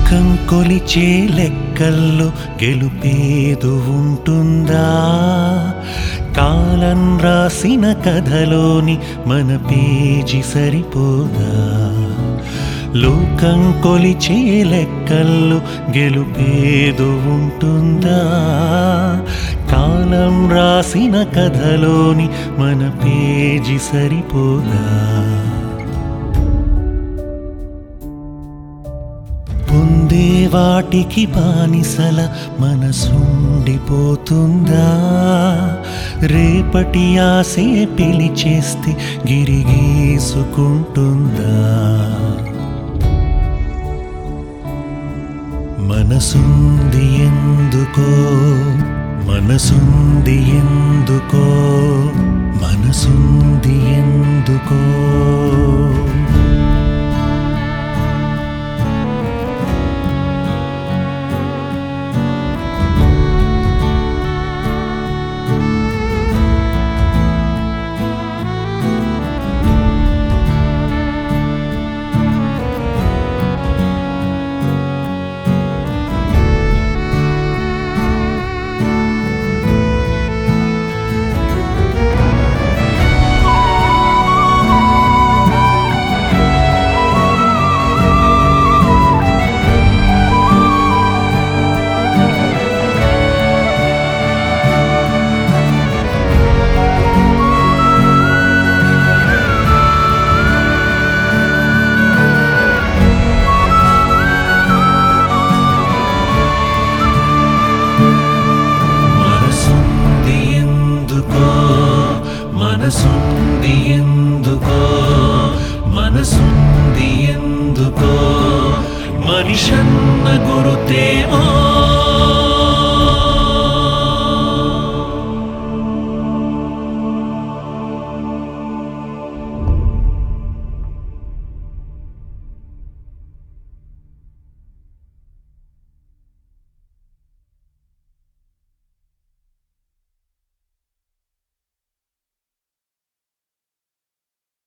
లోకం కొలిచే లెక్కల్లో గెలుపేదు ఉంటుందా కాలం రాసిన కథలోని మన పేజీ సరిపోదా లోకం కొలిచే లెక్కల్లో గెలుపేదు ఉంటుందా కాలం రాసిన కథలోని మన పేజీ సరిపోదా పొందే వాటికి బానిసల మనసుండిపోతుందా రేపటి ఆశే పిలిచేస్తే గిరిగీసుకుంటుందా మనసుంది ఎందుకో మనసుంది ఎందుకో మనసుంది ఎందుకో మనసుంది ఎందుకో మనసుంది ఎందుకో మనసుంది ఎందుకో మనిషన్న గురు